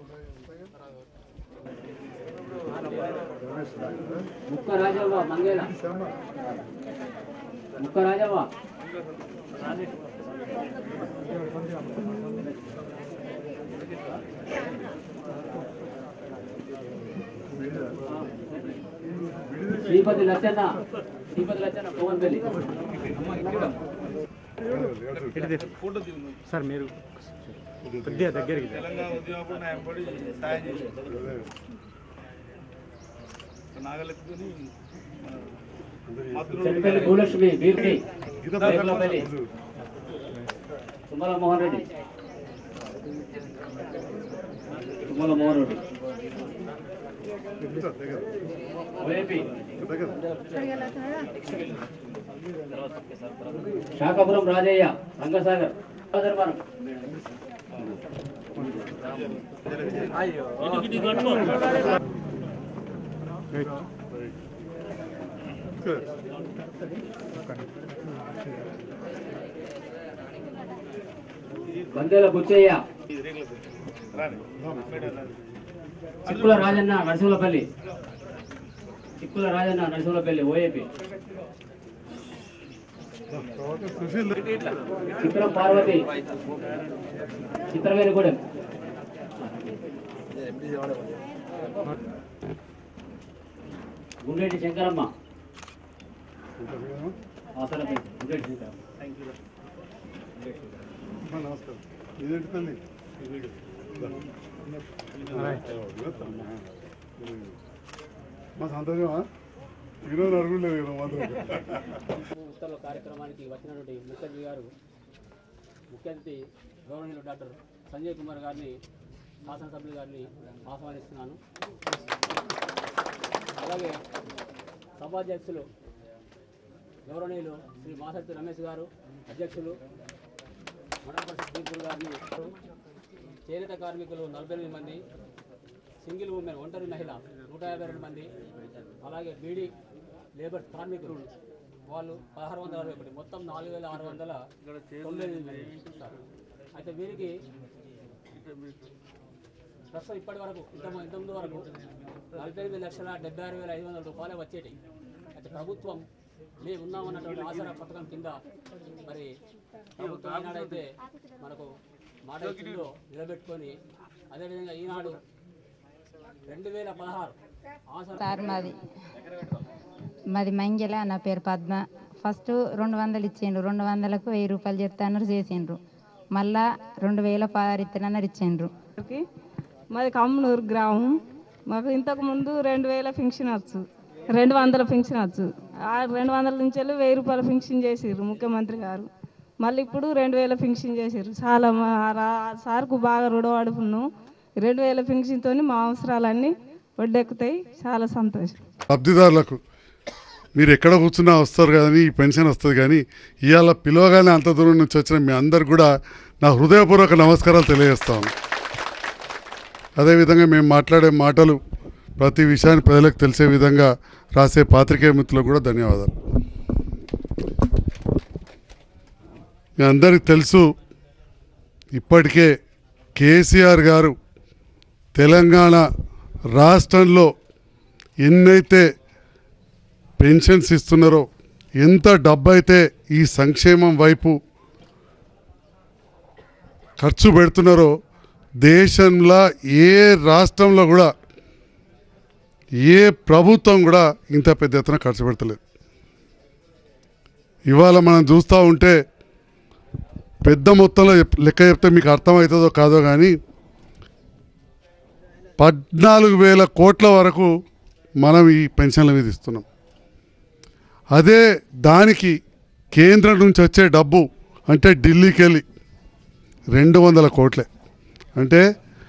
ముక్క రాజవ్వ మంగేల ముక్క రాజవ్వ శ్రీపతి లచ్చన్న శ్రీపతి లచ్చన్న కోవన్పల్లి సార్ మీరు కొద్దిగా దగ్గరికి తెలంగాణ ఉద్యోగం నా ఎంబడి సాయం చేశారు నాగలెత్తుకుని చెట్టుపల్లి భూలక్ష్మి బీర్కి రేకులపల్లి తుమ్మల మోహన్ రెడ్డి తుమ్మల మోహన్ రెడ్డి ఓఏపీ శాఖపురం రాజయ్య రంగసాగర్ ధర్మారం బందేల బుచ్చయ్య చిక్కుల రాజన్న నరసింహపల్లి చిక్కుల రాజన్న నరసింహపల్లి ఓఏపీ చిత్రం పార్వతి చిత్రవేణిగూడెం గుండెటి శంకరమ్మ అవసరమే గుండెటి శంకరమ్మ నమస్కారం ఇదేంటి తల్లి మా సంతోషమా ఈరోజు అడుగులేదు కదా మాత్రం ఉత్తర్వుల కార్యక్రమానికి వచ్చినటువంటి ముఖ్య అతిథి గారు ముఖ్య అతిథి గౌరవనీయులు డాక్టర్ సంజయ్ కుమార్ గారిని శాసనసభ్యులు గారిని ఆహ్వానిస్తున్నాను అలాగే సభాధ్యక్షులు గౌరవనీయులు శ్రీ మాసత్తి రమేష్ గారు అధ్యక్షులు మండల పరిషత్ దీపులు గారిని చేనేత కార్మికులు నలభై ఎనిమిది మంది సింగిల్ ఉమెన్ ఒంటరి మహిళ నూట యాభై రెండు మంది అలాగే బీడీ లేబర్ కార్మికులు వాళ్ళు పదహారు వందల అరవై ఒకటి మొత్తం నాలుగు వేల ఆరు వందల తొంభై ఎనిమిది మంది ఉంటారు. అయితే వీరికి ప్రస్తుతం ఇప్పటి వరకు ఇంత ఇంతకుముందు వరకు నలభై ఎనిమిది లక్షల డెబ్బై ఆరు వేల ఐదు వందల రూపాయలు వచ్చేటి అయితే ప్రభుత్వం మేము ఉన్నామన్నటువంటి ఆసరా పథకం కింద మరి ప్రభుత్వం ఈనాడైతే మనకు మాట ఇచ్చిందో నిలబెట్టుకొని అదేవిధంగా ఈనాడు రెండు వేల పదహారు ఆసరా సార్ మాది మాది మంగళ నా పేరు పద్మ ఫస్ట్ రెండు వందలు ఇచ్చిండ్రు రెండు వందలకు వెయ్యి రూపాయలు చెప్తాన్నారు చేసిండ్రు మళ్ళా రెండు వేల పదహారు ఇత్తనన్నారు ఇచ్చిండ్రు కి మాది కమ్మనూరు గ్రామం మాకు ఇంతకు ముందు రెండు వేల ఫింక్షన్ వచ్చు రెండు వందల ఫింక్షన్ వచ్చు ఆ రెండు వందల నుంచి వెళ్ళి వెయ్యి రూపాయల ఫింక్షన్ చేసిర్రు ముఖ్యమంత్రి గారు మళ్ళీ ఇప్పుడు రెండు వేల ఫింక్షన్ చేసిర్రు చాలా మా రా- సార్కు బాగా రుణపడుకున్నాం రెండు వేల ఫింక్షన్తో మా అవసరాలన్నీ ఒడ్డెక్కుతాయి చాలా సంతోషం లబ్ధిదారులకు మీరు ఎక్కడ కూర్చున్నా వస్తారు కానీ ఈ పెన్షన్ వస్తుంది కానీ ఇవాళ పిలవగానే అంత దూరం నుంచి వచ్చిన మీ అందరు కూడా నా హృదయపూర్వక నమస్కారాలు తెలియజేస్తాను అదేవిధంగా మేము మాట్లాడే మాటలు ప్రతి విషయాన్ని ప్రజలకు తెలిసే విధంగా రాసే పాత్రికేయ మిత్రులకు కూడా ధన్యవాదాలు మీ అందరికి తెలుసు ఇప్పటికే కేసీఆర్ గారు తెలంగాణ రాష్ట్రంలో ఎన్నైతే పెన్షన్స్ ఇస్తున్నారో ఎంత డబ్బు అయితే ఈ సంక్షేమం వైపు ఖర్చు పెడుతున్నారో దేశంలో ఏ రాష్ట్రంలో కూడా ఏ ప్రభుత్వం కూడా ఇంత పెద్ద ఎత్తున ఖర్చు పెడతలేదు ఇవాళ మనం చూస్తూ ఉంటే పెద్ద మొత్తంలో చెప్- లెక్క చెప్తే మీకు అర్థమవుతుందో కాదో కానీ పద్నాలుగు వేల కోట్ల వరకు మనం ఈ పెన్షన్ల మీద ఇస్తున్నాం అదే దానికి కేంద్రం నుంచి వచ్చే డబ్బు అంటే ఢిల్లీకి వెళ్ళి రెండు వందల కోట్లే అంటే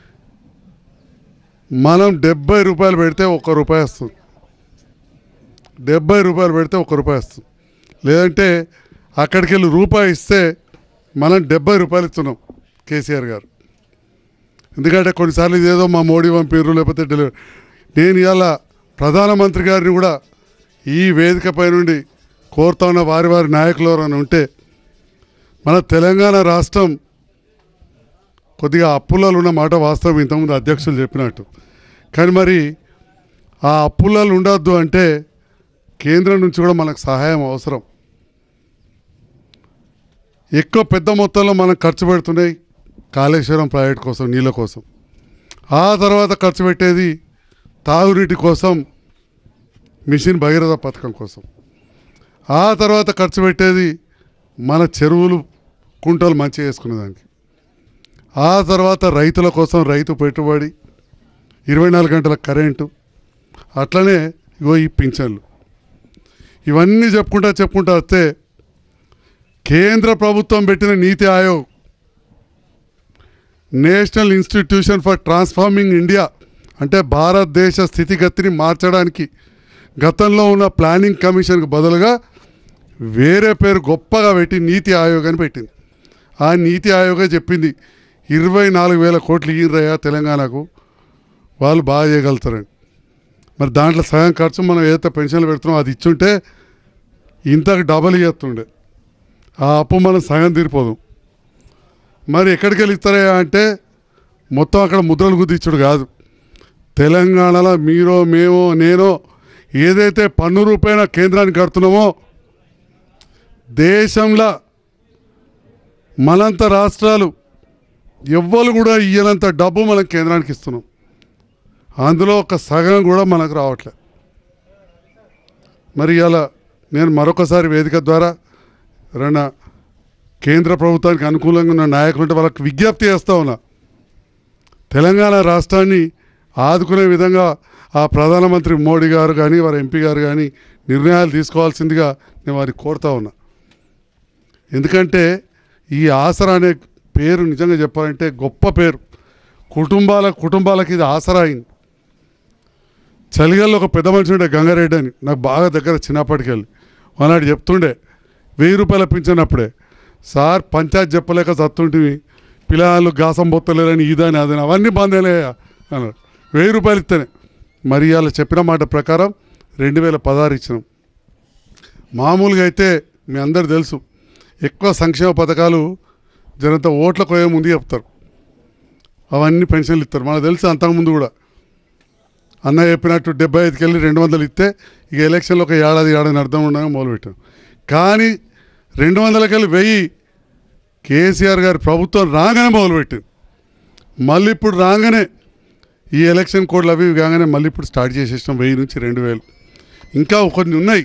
మనం డెబ్బై రూపాయలు పెడితే ఒక్క రూపాయి వస్తుంది డెబ్బై రూపాయలు పెడితే ఒక్క రూపాయి వస్తుంది లేదంటే అక్కడికి వెళ్ళి రూపాయి ఇస్తే మనం డెబ్బై రూపాయలు ఇస్తున్నాం కేసీఆర్ గారు ఎందుకంటే కొన్నిసార్లు ఇదేదో మా మోడీ పంపిర్రు లేకపోతే డెలివరీ నేను ఇవాళ ప్రధానమంత్రి గారిని కూడా ఈ వేదికపై నుండి కోరుతా ఉన్న వారి వారి నాయకులు ఎవరైనా ఉంటే మన తెలంగాణ రాష్ట్రం కొద్దిగా అప్పులలో ఉన్న మాట వాస్తవం ఇంతకుముందు అధ్యక్షులు చెప్పినట్టు కానీ మరి ఆ అప్పులలో ఉండొద్దు అంటే కేంద్రం నుంచి కూడా మనకు సహాయం అవసరం ఎక్కువ పెద్ద మొత్తంలో మనం ఖర్చు పెడుతున్నాయి కాళేశ్వరం ప్రాజెక్ట్ కోసం నీళ్ళ కోసం ఆ తర్వాత ఖర్చు పెట్టేది తాగునీటి కోసం మిషన్ భగీరథ పథకం కోసం ఆ తర్వాత ఖర్చు పెట్టేది మన చెరువులు కుంటలు మంచిగా వేసుకునేదానికి ఆ తర్వాత రైతుల కోసం రైతు పెట్టుబడి ఇరవై నాలుగు గంటల కరెంటు అట్లనే ఇగో ఈ పింఛన్లు ఇవన్నీ చెప్పుకుంటా చెప్పుకుంటా వస్తే కేంద్ర ప్రభుత్వం పెట్టిన NITI Aayog national institution for transforming India అంటే భారతదేశ స్థితిగతిని మార్చడానికి గతంలో ఉన్న ప్లానింగ్ కమిషన్కి బదులుగా వేరే పేరు గొప్పగా పెట్టి నీతి ఆయోగ్ అని పెట్టింది ఆ నీతి ఆయోగే చెప్పింది ఇరవై నాలుగు వేల కోట్లు ఇయ్యరయ్యా తెలంగాణకు వాళ్ళు బాగా చేయగలుగుతారని మరి దాంట్లో సగం ఖర్చు మనం ఏదైతే పెన్షన్లు పెడుతున్నామో అది ఇచ్చుంటే ఇంతకు డబల్ ఇస్తుండే ఆ అప్పు మనం సగం తీరిపోదు మరి ఎక్కడికి వెళ్ళి ఇస్తారయ్యా అంటే మొత్తం అక్కడ ముద్రలు గుద్దిచ్చుడు కాదు తెలంగాణలో మీరో మేమో నేనో ఏదైతే పన్ను రూపాయన కేంద్రానికి కడుతున్నామో దేశంలో మనంత రాష్ట్రాలు ఎవ్వరు కూడా ఇయ్యనంత డబ్బు మనం కేంద్రానికి ఇస్తున్నాం అందులో ఒక సగం కూడా మనకు రావట్లే మరి ఇలా నేను మరొకసారి వేదిక ద్వారా ఎవరైనా కేంద్ర ప్రభుత్వానికి అనుకూలంగా ఉన్న నాయకులు ఉంటే వాళ్ళకి విజ్ఞప్తి చేస్తా ఉన్నా తెలంగాణ రాష్ట్రాన్ని ఆదుకునే విధంగా ఆ ప్రధానమంత్రి మోడీ గారు కానీ వారి ఎంపీ గారు కానీ నిర్ణయాలు తీసుకోవాల్సిందిగా నేను వారికి కోరుతా ఉన్నా ఎందుకంటే ఈ ఆసరా అనే పేరు నిజంగా చెప్పాలంటే గొప్ప పేరు కుటుంబాల కుటుంబాలకి ఇది ఆసరా అయింది చలిగల్లో ఒక పెద్ద మనిషి ఉండే గంగారెడ్డి అని నాకు బాగా దగ్గర చిన్నప్పటికెళ్ళి ఆనాడు చెప్తుండే వెయ్యి రూపాయలు పింఛనప్పుడే సార్ పంచాయత్ చెప్పలేక చత్తుంటివి పిల్లలు గాసం బొత్తలేరని ఇదని అదని అవన్నీ బందేలే అన్నాడు వెయ్యి రూపాయలు ఇస్తేనే మరి ఇవాళ చెప్పిన మాట ప్రకారం రెండు వేల పదహారు ఇచ్చినాం మామూలుగా అయితే మీ అందరు తెలుసు ఎక్కువ సంక్షేమ పథకాలు జనంత ఓట్ల కోయే ముందు చెప్తారు అవన్నీ పెన్షన్లు ఇస్తారు మనకు తెలుసు అంతకుముందు కూడా అన్న చెప్పినట్టు డెబ్బై ఐదుకి వెళ్ళి రెండు వందలు ఇస్తే ఇక ఎలక్షన్లో ఒక ఏడాది ఏడాది అర్థం ఉండగా మొదలుపెట్టాం కానీ రెండు వందలకి వెళ్ళి వెయ్యి కేసీఆర్ గారి ప్రభుత్వం రాగానే మొదలుపెట్టింది మళ్ళీ ఇప్పుడు రాగానే ఈ ఎలక్షన్ కోడ్లు అవి ఇవి కాగానే మళ్ళీ ఇప్పుడు స్టార్ట్ చేసేసినాం వెయ్యి నుంచి రెండు వేలు ఇంకా కొన్ని ఉన్నాయి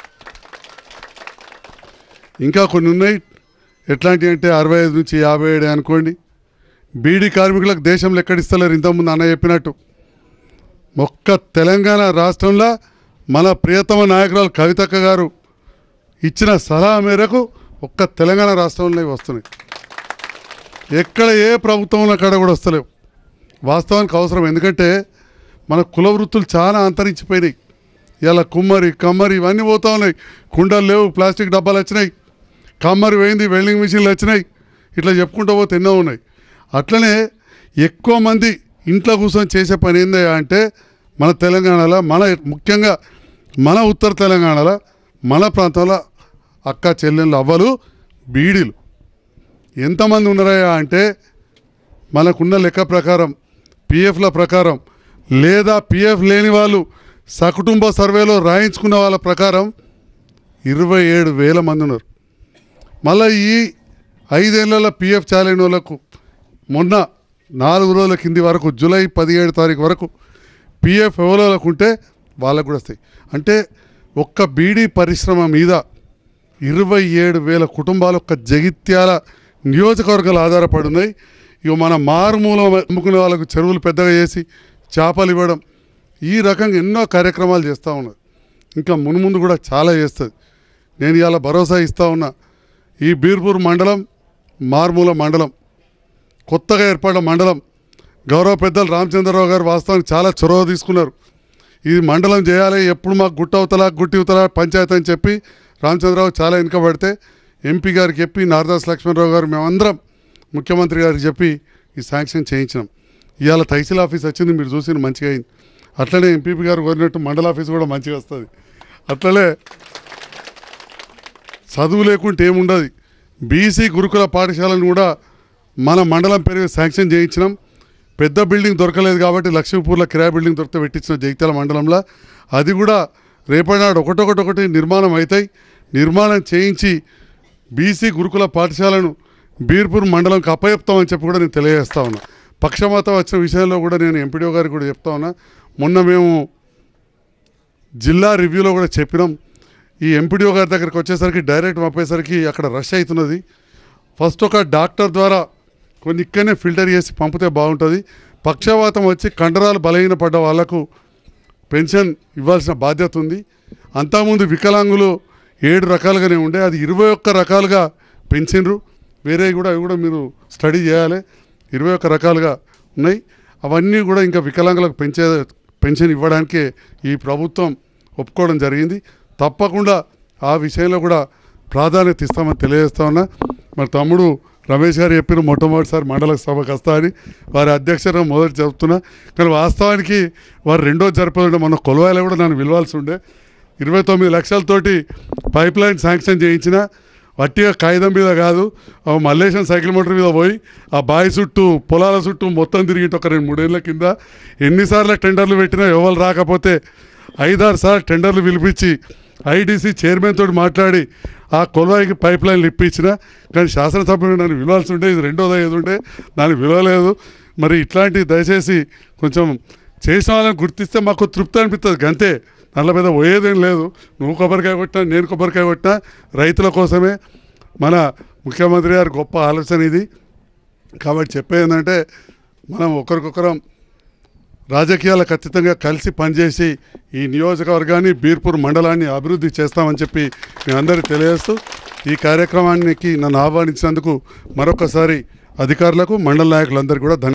ఇంకా కొన్ని ఉన్నాయి ఎట్లాంటివి అంటే అరవై ఐదు నుంచి యాభై ఏడు అనుకోండి బీడీ కార్మికులకు దేశంలో ఎక్కడిస్తలేరు ఇంతకుముందు అన్న చెప్పినట్టు ఒక్క తెలంగాణ రాష్ట్రంలో మన ప్రియతమ నాయకురాలు కవితక్క గారు ఇచ్చిన సలహా మేరకు ఒక్క తెలంగాణ రాష్ట్రంలో ఇవి వస్తున్నాయి ఎక్కడ ఏ ప్రభుత్వంలో కాడ కూడా వస్తలేవు వాస్తవానికి అవసరం ఎందుకంటే మన కుల వృత్తులు చాలా అంతరించిపోయినాయి ఇలా కుమ్మరి కమ్మరి ఇవన్నీ పోతా ఉన్నాయి కుండలు లేవు ప్లాస్టిక్ డబ్బాలు వచ్చినాయి కమ్మరి పోయింది వెల్డింగ్ మిషన్లు వచ్చినాయి ఇట్లా చెప్పుకుంటూ పోతే ఎన్నో ఉన్నాయి అట్లనే ఎక్కువ మంది ఇంట్లో కూర్చొని చేసే పని ఏందయ్యా అంటే మన తెలంగాణలో మన ముఖ్యంగా మన ఉత్తర తెలంగాణలో మన ప్రాంతంలో అక్క చెల్లెళ్ళు అవ్వలు బీడీలు ఎంతమంది ఉన్నారయ్యా అంటే మనకున్న లెక్క ప్రకారం పిఎఫ్ల ప్రకారం లేదా పిఎఫ్ లేని వాళ్ళు సకుటుంబ సర్వేలో రాయించుకున్న వాళ్ళ ప్రకారం ఇరవై ఏడు వేల మంది ఉన్నారు మళ్ళీ ఈ ఐదేళ్లలో పిఎఫ్ చాలైన వాళ్ళకు మొన్న నాలుగు రోజుల కింది వరకు జూలై పదిహేడు తారీఖు వరకు పిఎఫ్ ఎవరోలకు ఉంటే వాళ్ళకు కూడా వస్తాయి అంటే ఒక్క బీడీ పరిశ్రమ మీద ఇరవై ఏడు వేల కుటుంబాలు ఒక్క జగిత్యాల నియోజకవర్గాలు ఆధారపడి ఉన్నాయి ఇక మన మారుమూల అమ్ముకునే వాళ్ళకు చెరువులు పెద్దగా చేసి చేపలు ఇవ్వడం ఈ రకంగా ఎన్నో కార్యక్రమాలు చేస్తూ ఉన్నారు ఇంకా మున్ముందు కూడా చాలా చేస్తుంది నేను ఇవాళ భరోసా ఇస్తూ ఉన్నా ఈ బీర్పూర్ మండలం మారుమూల మండలం కొత్తగా ఏర్పడిన మండలం గౌరవ పెద్దలు రామచంద్రరావు గారు వాస్తవానికి చాలా చొరవ తీసుకున్నారు ఈ మండలం చేయాలి ఎప్పుడు మాకు గుట్ట అవతల గుట్టి అవతల పంచాయతీ అని చెప్పి రామచంద్రరావు చాలా వెనుకబడితే ఎంపీ గారికి చెప్పి నారదాస్ లక్ష్మణరావు గారు మేమందరం ముఖ్యమంత్రి గారికి చెప్పి ఈ శాంక్షన్ చేయించినాం ఇవాళ తహసీల్ ఆఫీస్ వచ్చింది మీరు చూసిన మంచిగా అయింది అట్లనే ఎంపీపీ గారు కోరినట్టు మండల ఆఫీస్ కూడా మంచిగా వస్తుంది అట్లనే చదువు లేకుంటే ఏముండదు బీసీ గురుకుల పాఠశాలను కూడా మన మండలం పేరు శాంక్షన్ చేయించినాం పెద్ద బిల్డింగ్ దొరకలేదు కాబట్టి లక్ష్మీపూర్లో కిరాయి బిల్డింగ్ దొరికితే పెట్టించిన జగిత్యాల మండలంలో అది కూడా రేపటినాడు ఒకటొకటొకటి నిర్మాణం అవుతాయి నిర్మాణం చేయించి బీసీ గురుకుల పాఠశాలను బీర్పూర్ మండలంకి అప్పచెప్తామని చెప్పి కూడా నేను తెలియజేస్తా ఉన్నా పక్షపాతం వచ్చిన విషయంలో కూడా నేను ఎంపీడీఓ గారికి కూడా చెప్తా ఉన్నా మొన్న మేము జిల్లా రివ్యూలో కూడా చెప్పినాం ఈ ఎంపీడీఓ గారి దగ్గరికి వచ్చేసరికి డైరెక్ట్ పంపేసరికి అక్కడ రష్ అవుతున్నది ఫస్ట్ ఒక డాక్టర్ ద్వారా కొన్ని ఇక్కడనే ఫిల్టర్ చేసి పంపితే బాగుంటుంది పక్షవాతం వచ్చి కండరాలు బలహీన పడ్డ వాళ్ళకు పెన్షన్ ఇవ్వాల్సిన బాధ్యత ఉంది అంతకుముందు వికలాంగులు ఏడు రకాలుగానే ఉండే అది ఇరవై ఒక్క రకాలుగా పెంచిండ్రు వేరే కూడా అవి కూడా మీరు స్టడీ చేయాలి ఇరవై ఒక్క రకాలుగా ఉన్నాయి అవన్నీ కూడా ఇంకా వికలాంగులకు పెంచే పెన్షన్ ఇవ్వడానికే ఈ ప్రభుత్వం ఒప్పుకోవడం జరిగింది తప్పకుండా ఆ విషయంలో కూడా ప్రాధాన్యత ఇస్తామని తెలియజేస్తా ఉన్నా మరి తమ్ముడు రమేష్ గారు చెప్పిన మొట్టమొదటిసారి మండల సభకు వస్తా అని వారి అధ్యక్షత మొదటి చెప్తున్నా కానీ వాస్తవానికి వారు రెండో జరిపేది మన కొలవాయిలో కూడా నన్ను పిలవాల్సి ఉండే ఇరవై తొమ్మిది లక్షలతోటి పైప్ లైన్ శాంక్షన్ చేయించిన వట్టిగా కాగితం మీద కాదు ఆ మల్లేశం సైకిల్ మోటార్ మీద పోయి ఆ బావి చుట్టూ పొలాల చుట్టూ మొత్తం తిరిగి ఒక రెండు మూడేళ్ల కింద ఎన్నిసార్లు టెండర్లు పెట్టినా ఎవరు రాకపోతే ఐదారు సార్లు టెండర్లు పిలిపించి ఐడీసీ చైర్మన్ తోటి మాట్లాడి ఆ కొలవాయికి పైప్ లైన్లు ఇప్పించిన కానీ శాసనసభ్యుడు నన్ను విలువాల్సి ఉండే ఇది రెండోదో ఏది ఉండే దాన్ని విలువలేదు మరి ఇట్లాంటివి దయచేసి కొంచెం చేసిన వాళ్ళని గుర్తిస్తే మాకు తృప్తి అనిపిస్తుంది గంతే దానిలో మీద పోయేదేం లేదు నువ్వు కొబ్బరికాయ కొట్టినా నేను కొబ్బరికాయ కొట్టినా రైతుల కోసమే మన ముఖ్యమంత్రి గారి గొప్ప ఆలోచన ఇది కాబట్టి చెప్పేది ఏంటంటే మనం ఒకరికొకరం రాజకీయాలకు ఖచ్చితంగా కలిసి పనిచేసి ఈ నియోజకవర్గాన్ని బీర్పూర్ మండలాన్ని అభివృద్ధి చేస్తామని చెప్పి మీ అందరికీ తెలియజేస్తూ ఈ కార్యక్రమానికి నన్ను ఆహ్వానించినందుకు మరొకసారి అధికారులకు మండల నాయకులందరికీ కూడా ధన్య